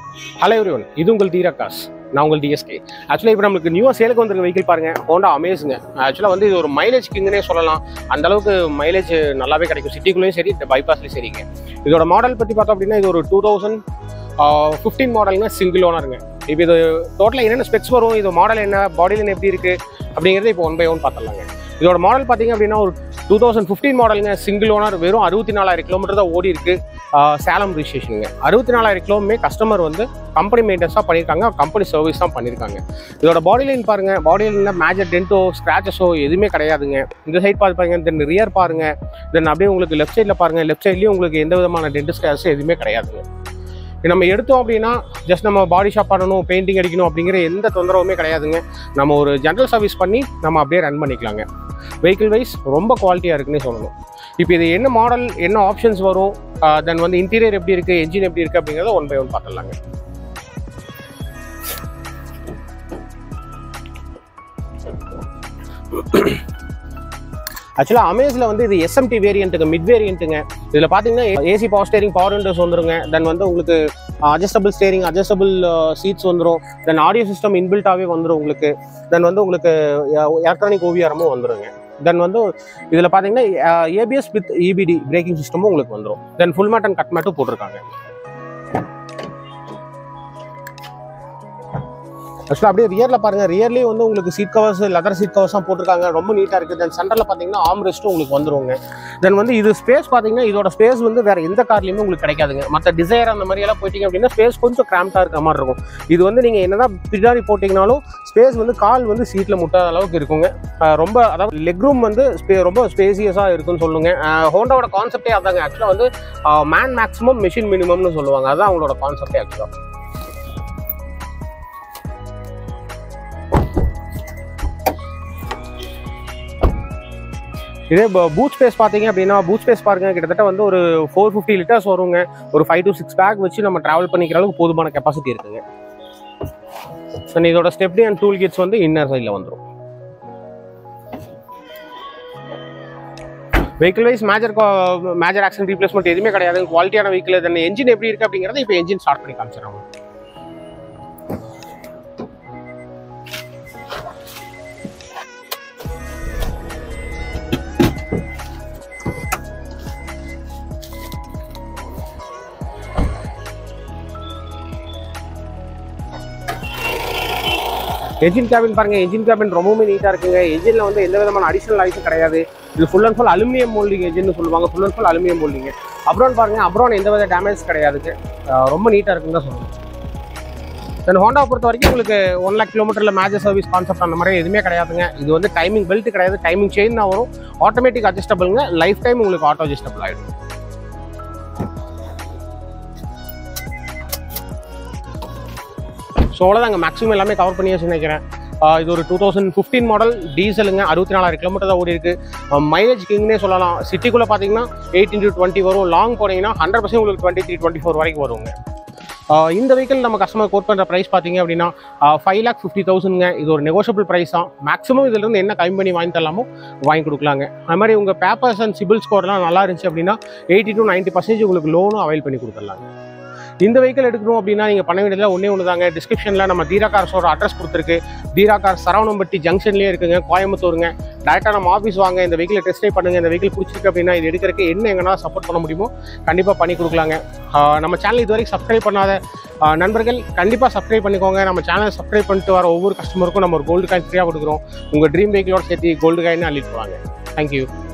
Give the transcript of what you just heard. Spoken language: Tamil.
ஹலோ எவ்ரிவன் இது உங்கள் தீரா காஸ் நான் உங்கள் டிஎஸ்கே ஆக்சுவலாக இப்போ நம்மளுக்கு நியூவாக சேலுக்கு வந்திருக்க வெஹிக்கிள் பாருங்க ஹோண்டா அமேஸுங்க ஆக்சுவலாக வந்து இது ஒரு மைலேஜ் கிங்னே சொல்லலாம் அந்த அளவுக்கு மைலேஜ் நல்லாவே கிடைக்கும் சிட்டிக்குள்ளேயும் சரி இந்த பைபாஸ்லேயும் சரிங்க இதோட மாடல் பற்றி பார்த்தோம் அப்படின்னா இது ஒரு டூ தௌசண்ட் ஃபிஃப்டீன் மாடலுங்க சிங்கிள் ஓனருங்க இப்போ இது டோட்டலாக என்னென்ன ஸ்பெக்ஸ் வரும் இது மாடல் என்ன பாடியில் எப்படி இருக்குது அப்படிங்கிறத இப்போ ஒன் பை ஒன் பார்த்துடலாங்க இதோட மாடல் பார்த்தீங்க அப்படின்னா ஒரு டூ தௌசண்ட் ஃபிஃப்டீன் மாடலுங்க சிங்கிள் ஓனர் வெறும் அறுபத்தி நாலாயிரம் கிலோமீட்டர் தான் ஓடி இருக்கு ஆஹ் சேலம் ரிஜிஸ்ட்ரேஷனுங்க அறுபத்தி நாலாயிரம் கிலோமே கஸ்டமர் வந்து கம்பெனி மெயின்டென்ஸாக பண்ணியிருக்காங்க கம்பெனி சர்வீஸ் தான் பண்ணியிருக்காங்க இதோட பாடி லைன் பாருங்க பாடி லைனில் மேஜர் டென்ட்டோ ஸ்க்ராச்சஸோ எதுவுமே கிடையாதுங்க இந்த சைட் பார்த்து பாருங்க தென் ரியர் பாருங்க தென் அப்படியே உங்களுக்கு லெஃப்ட் சைடில் பாருங்க லெஃப்ட் சைட்லேயும் உங்களுக்கு எந்த விதமான டென்ட் ஸ்க்ராச்சஸ் எதுவுமே கிடையாதுங்க இது நம்ம எடுத்தோம் அப்படின்னா ஜஸ்ட் நம்ம பாடி ஷாப் பண்ணணும் பெயிண்டிங் அடிக்கணும் அப்படிங்கிற எந்த தொந்தரவுமே கிடையாதுங்க நம்ம ஒரு ஜென்ரல் சர்வீஸ் பண்ணி நம்ம அப்படியே ரன் பண்ணிக்கலாங்க வெஹிக்கிள் வைஸ் ரொம்ப குவாலிட்டியாக இருக்குன்னே சொல்லணும் இப்போ இது என்ன மாடல் என்ன ஆப்ஷன்ஸ் வரும் தென் வந்து இன்டீரியர் எப்படி இருக்குது என்ஜின் எப்படி இருக்குது அப்படிங்கிறத ஒன் பை ஒன் பார்த்துடலாங்க ஆக்சுவலாக அமேஸில் வந்து இது எஸ்எம்டி வேரியண்ட்டுங்க மிட் வேரியண்ட்டுங்க இதில் பார்த்தீங்கன்னா AC power steering power windows வந்துருங்க தென் வந்து உங்களுக்கு அட்ஜஸ்டபிள் ஸ்டேரிங் அட்ஜஸ்டபிள் சீட்ஸ் வந்துடும் தென் ஆடியோ சிஸ்டம் இன்பில்ட்டாகவே வந்துடும் உங்களுக்கு தென் வந்து உங்களுக்கு எலக்ட்ரானிக் ஓவிஆரமும் வந்துருங்க தென் வந்து இதில் பார்த்தீங்கன்னா ஏபிஎஸ் வித் இபிடி பிரேக்கிங் சிஸ்டமும் உங்களுக்கு வந்துடும் then full mat and cut மேட்டும் போட்டிருக்காங்க ஆக்சுவலாக அப்படியே ரியரில் பாருங்க ரியர்லேயே வந்து உங்களுக்கு seat covers leather seat covers தான் போட்டிருக்காங்க ரொம்ப நீட்டாக இருக்குது தென் சென்டரில் பார்த்தீங்கன்னா ஆம் ரெஸ்ட்டும் உங்களுக்கு வந்துருங்க தென் வந்து இது ஸ்பேஸ் பார்த்தீங்கன்னா இதோட ஸ்பேஸ் வந்து வேற எந்த கார்லையுமே உங்களுக்கு கிடைக்காதுங்க மற்ற டிசைர் அந்த மாதிரி எல்லாம் போயிட்டீங்க அப்படின்னா ஸ்பேஸ் கொஞ்சம் கிராம்டாக இருக்க மாதிரி இருக்கும் இது வந்து நீங்கள் என்னதான் பின்னாடி போட்டிங்கனாலும் ஸ்பேஸ் வந்து கால் வந்து சீட்டில் முட்டாத அளவுக்கு இருக்குங்க ஆஹ் ரொம்ப அதாவது லெக் ரூம் வந்து ஸ்பே ரொம்ப ஸ்பேசியஸாக இருக்குன்னு சொல்லுங்க ஹோண்டாவோட கான்செப்டே அதாங்க ஆக்சுவலாக வந்து மேன் மேக்ஸிமம் மிஷின் மினிமம்னு சொல்லுவாங்க அதுதான் அவங்களோட கான்செப்டே ஆக்சுவலாக இதே பூட் ஸ்பேஸ் பார்த்தீங்க அப்படின்னா பூட் ஸ்பேஸ் பாருங்க கிட்டத்தட்ட வந்து ஒரு ஃபோர் ஃபிஃப்டி லிட்டர்ஸ் வருங்க ஒரு ஃபைவ் டு சிக்ஸ் பேக் வச்சு நம்ம ட்ராவல் பண்ணிக்கிற அளவுக்கு போதுமான கெப்பாசிட்டி இருக்குங்க ஸோ இதோட ஸ்டெப்னி அண்ட் டூல் கிட்ஸ் வந்து இன்னர் சைடில் வந்துடும் vehicle wise major major action replacement எதுவுமே கிடையாது குவாலிட்டியான வெஹிக்கிள் தென் என்ஜின் எப்படி இருக்கு அப்படிங்கிறத இப்போ என்ஜின் ஸ்டார்ட் பண்ணி காமிச்சிடறாங்க என்ஜின் கேபின் பாருங்க என்ஜின் கேபின் ரொம்பவுமே நீட்டாக இருக்குங்க என்ஜினில் வந்து எந்த விதமான அடிஷனல் லைஃபும் கிடையாது இது full and full aluminium moulding engine சொல்லுவாங்க full and full aluminium moulding apron பாருங்க அப்ரான் எந்த வித டேமேஜ் கிடையாதுங்க அஹ் ரொம்ப நீட்டாக இருக்குன்னு தான் சொல்லணும் தென் ஹோண்டா பொறுத்த வரைக்கும் உங்களுக்கு ஒன் லேக் கிலோமீட்டரில் மேஜர் சர்வீஸ் கான்செப்ட் அந்த மாதிரி எதுவுமே கிடையாதுங்க இது வந்து டைமிங் பெல்ட் கிடையாது டைமிங் செயின் தான் வரும் ஆட்டோமேட்டிக் அட்ஜஸ்டபிள்ங்க லைஃப் டைம் உங்களுக்கு ஆட்டோ அட்ஜஸ்டபிள் ஆகிடும் ஸோ அவ்வளோதாங்க மேக்ஸிமம் எல்லாமே கவர் பண்ணியாச்சு நினைக்கிறேன் ஆஹ் இது ஒரு டூ தௌசண்ட் ஃபிஃப்டீன் மாடல் டீசலுங்க அறுபத்தி நாலாயிரம் கிலோமீட்டர் தான் ஓடி இருக்கு மைலேஜ் கிங்னே சொல்லலாம் சிட்டிக்குள்ளே பார்த்தீங்கன்னா எயிட் இன்ட்டு டுவெண்ட்டி வரும் லாங் போனீங்கன்னா ஹண்ட்ரட் பர்சன்ட் உங்களுக்கு டுவெண்ட்டி த்ரீ டுவெண்ட்டி ஃபோர் வரைக்கும் வருங்க ஆஹ் இந்த வெஹிக்கிள் நம்ம கஸ்டமர் கோட் பண்ணுற ப்ரைஸ் பார்த்தீங்க அப்படின்னா ஃபைவ் லேக் ஃபிஃப்டி தௌசண்ட்ங்க இது ஒரு நெகோஷியபிள் ப்ரைஸ் தான் மேக்ஸிமம் இதுலேருந்து என்ன கம்மி பண்ணி வாங்கி தரலாமோ வாங்கி கொடுக்கலாங்க அது மாதிரி உங்கள் பேப்பர்ஸ் அண்ட் சிபில் ஸ்கோர்லாம் நல்லா இருந்துச்சு அப்படின்னா எயிட்டி டு நைன்ட்டி பர்சன்டேஜ் உங்களுக்கு லோனும் அவைல் பண்ணி கொடுத்துடலாங்க இந்த வெஹிக்கிள் எடுக்கணும் அப்படின்னா நீங்கள் பண்ண வேண்டியதில் ஒன்றே ஒன்று தாங்க டிஸ்கிரிப்ஷனில் நம்ம தீரா கார்ஸோட அட்ரஸ் கொடுத்துருக்கு தீரா கார் சரவணம்பட்டி ஜங்ஷன்லேயே இருக்குங்க கோயம்புத்தூருங்க டேரெக்டாக நம்ம ஆஃபீஸ் வாங்க இந்த வெஹிக்கிளை டெஸ்ட் ட்ரைவ் பண்ணுங்க இந்த வெஹிக்கிள் பிடிச்சிருக்கு அப்படின்னா இது எடுக்கிறதுக்கு என்ன எங்கன்னா சப்போர்ட் பண்ண முடியுமோ கண்டிப்பாக பண்ணி கொடுக்கலாங்க ஆஹ் நம்ம சேனல் இது வரைக்கும் சப்ஸ்கிரைப் பண்ணாத ஆஹ் நண்பர்கள் கண்டிப்பாக சப்ஸ்கிரைப் பண்ணிக்கோங்க நம்ம சேனலை சப்ஸ்கிரைப் பண்ணிட்டு வர ஒவ்வொரு கஸ்டமருக்கும் நம்ம ஒரு கோல்டு காயின் ஃப்ரீயாக கொடுக்குறோம் உங்கள் ட்ரீம் வெஹிக்கிளோட சேர்த்து கோல்டு காயின் அள்ளிட்டு வாங்க தேங்க்யூ